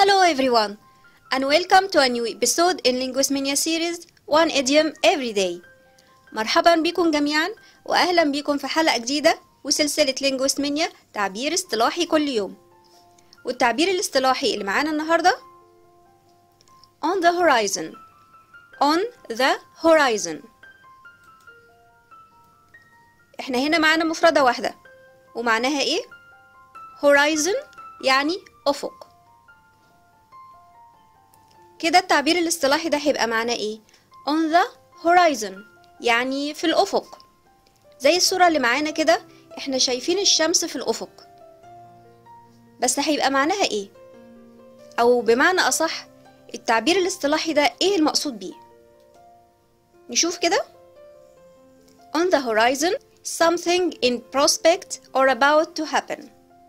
Hello everyone and welcome to a new episode in Linguismania series One Idiom Every Day مرحبا بكم جميعا وأهلا بكم في حلقة جديدة وسلسلة Linguismania تعبير اصطلاحي كل يوم والتعبير الاصطلاحي اللي معانا النهاردة On the horizon On the horizon احنا هنا معانا مفردة واحدة ومعناها ايه؟ horizon يعني أفق كده التعبير الاصطلاحي ده هيبقى معناه ايه on the horizon يعني في الأفق زي الصورة اللي معانا كده احنا شايفين الشمس في الأفق بس هيبقى معناها ايه أو بمعنى أصح التعبير الاصطلاحي ده ايه المقصود بيه نشوف كده on the horizon something in prospect or about to happen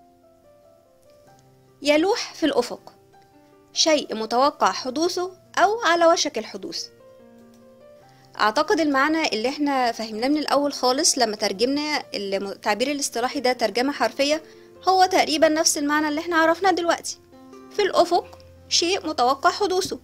يلوح في الأفق شيء متوقع حدوثه أو على وشك الحدوث أعتقد المعنى اللي احنا فهمناه من الأول خالص لما ترجمنا التعبير الاصطلاحي ده ترجمة حرفية هو تقريبا نفس المعنى اللي احنا عرفناه دلوقتي في الأفق شيء متوقع حدوثه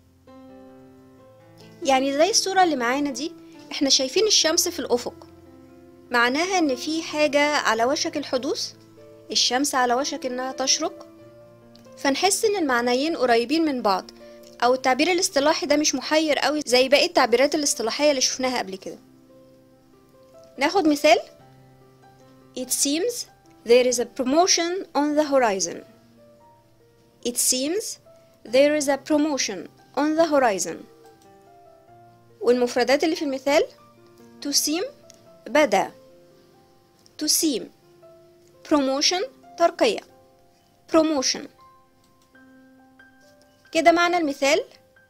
يعني زي الصورة اللي معانا دي احنا شايفين الشمس في الأفق معناها ان في حاجة على وشك الحدوث الشمس على وشك انها تشرق فنحس ان المعنيين قريبين من بعض او التعبير الاصطلاحي ده مش محير قوي زي باقي التعبيرات الاصطلاحية اللي شفناها قبل كده ناخد مثال It seems there is a promotion on the horizon It seems there is a promotion on the horizon والمفردات اللي في المثال to seem بدا to seem promotion ترقية promotion كده معنى المثال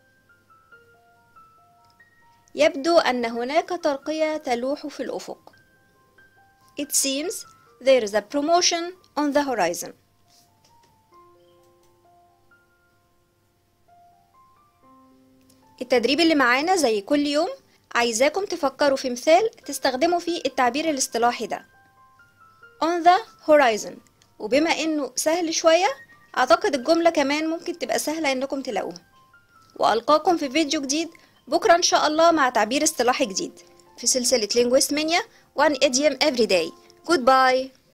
يبدو أن هناك ترقية تلوح في الأفق It seems there is a promotion on the horizon التدريب اللي معانا زي كل يوم عايزاكم تفكروا في مثال تستخدموا فيه التعبير الاصطلاحي ده on the horizon وبما انه سهل شوية اعتقد الجملة كمان ممكن تبقى سهلة انكم تلاقوها والقاكم في فيديو جديد بكرة ان شاء الله مع تعبير اصطلاحي جديد في سلسلة Linguist Mania One Idiom Every Day Goodbye